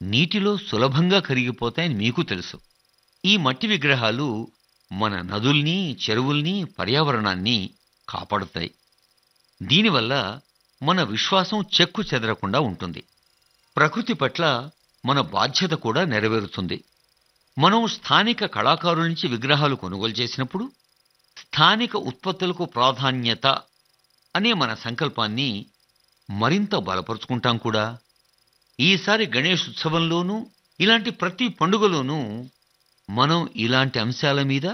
నీటిలో సులభంగా కరిగిపోతాయని మీకు తెలుసు ఈ మట్టి విగ్రహాలు మన నదుల్ని చెరువుల్ని పర్యావరణాన్ని కాపాడుతాయి దీనివల్ల మన విశ్వాసం చెక్కు చెదరకుండా ఉంటుంది ప్రకృతి పట్ల మన బాధ్యత కూడా నెరవేరుతుంది మనం స్థానిక కళాకారుల నుంచి విగ్రహాలు కొనుగోలు చేసినప్పుడు స్థానిక ఉత్పత్తులకు ప్రాధాన్యత అనే మన సంకల్పాన్ని మరింత బలపరుచుకుంటాం కూడా ఈసారి గణేష్ ఉత్సవంలోనూ ఇలాంటి ప్రతి పండుగలోనూ మనం ఇలాంటి అంశాల మీద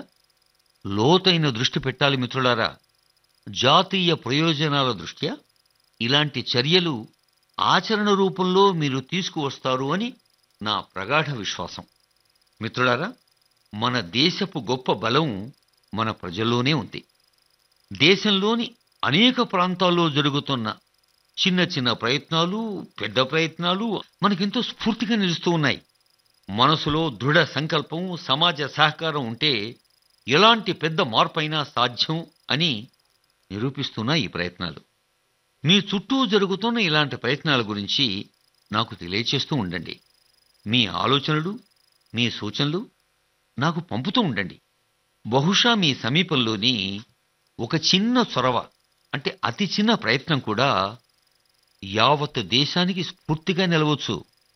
లోతైన దృష్టి పెట్టాలి మిత్రులారా జాతీయ ప్రయోజనాల దృష్ట్యా ఇలాంటి చర్యలు ఆచరణ రూపంలో మీరు తీసుకువస్తారు అని నా ప్రగాఢ విశ్వాసం మిత్రులారా మన దేశపు గొప్ప బలం మన ప్రజల్లోనే ఉంది దేశంలోని అనేక ప్రాంతాల్లో జరుగుతున్న చిన్న చిన్న ప్రయత్నాలు పెద్ద ప్రయత్నాలు మనకెంతో స్ఫూర్తిగా నిలుస్తూ ఉన్నాయి మనసులో దృఢ సంకల్పం సమాజ సహకారం ఉంటే ఎలాంటి పెద్ద మార్పైనా సాధ్యం అని నిరూపిస్తున్న ఈ ప్రయత్నాలు మీ చుట్టూ జరుగుతున్న ఇలాంటి ప్రయత్నాల గురించి నాకు తెలియచేస్తూ ఉండండి మీ ఆలోచనలు మీ సూచనలు నాకు పంపుతూ ఉండండి బహుశా మీ సమీపంలోని ఒక చిన్న చొరవ అంటే అతి చిన్న ప్రయత్నం కూడా యావత్ దేశానికి స్ఫూర్తిగా నిలవచ్చు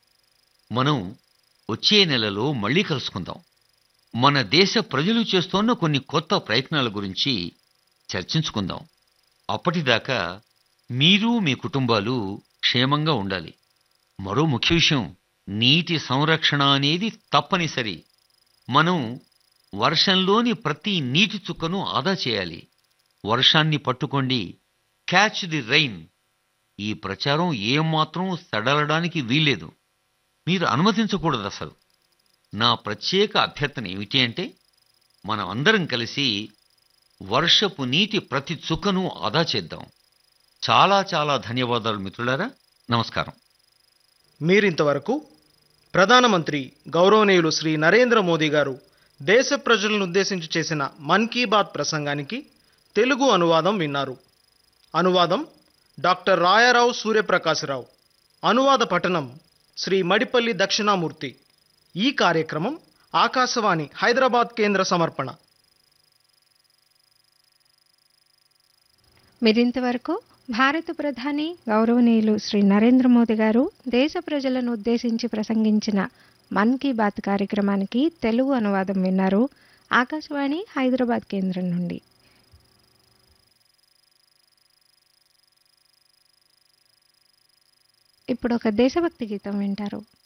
మనం వచ్చే నెలలో మళ్ళీ కలుసుకుందాం మన దేశ ప్రజలు చేస్తోన్న కొన్ని కొత్త ప్రయత్నాల గురించి చర్చించుకుందాం అప్పటిదాకా మీరు మీ కుటుంబాలు క్షేమంగా ఉండాలి మరో ముఖ్య విషయం నీటి సంరక్షణ అనేది తప్పనిసరి మనం వర్షంలోని ప్రతి నీటి చుక్కను ఆదా చేయాలి వర్షాన్ని పట్టుకోండి క్యాచ్ ది రైన్ ఈ ప్రచారం ఏమాత్రం సడలడానికి వీల్లేదు మీరు అనుమతించకూడదు అసలు నా ప్రత్యేక అభ్యర్థన ఏమిటి అంటే మనం అందరం కలిసి వర్షపు నీటి ప్రతి చుక్కను ఆదా చేద్దాం చాలా చాలా ధన్యవాదాలు మిత్రులారా నమస్కారం మీరింతవరకు ప్రధానమంత్రి గౌరవనీయులు శ్రీ నరేంద్ర మోదీ గారు దేశ ప్రజలను ఉద్దేశించి చేసిన మన్ కీ బాత్ ప్రసంగానికి తెలుగు అనువాదం విన్నారు అనువాదం డాక్టర్ రాయారావు సూర్యప్రకాశరావు అనువాద పఠనం శ్రీ మడిపల్లి దక్షిణామూర్తి ఈ కార్యక్రమం ఆకాశవాణి హైదరాబాద్ కేంద్ర సమర్పణ మీరింతవరకు భారత ప్రధాని గౌరవనీయులు శ్రీ నరేంద్ర మోదీ గారు దేశ ప్రజలను ఉద్దేశించి ప్రసంగించిన మన్ కీ బాత్ కార్యక్రమానికి తెలుగు అనువాదం విన్నారు ఆకాశవాణి హైదరాబాద్ కేంద్రం నుండి ఇప్పుడు ఒక దేశభక్తి గీతం వింటారు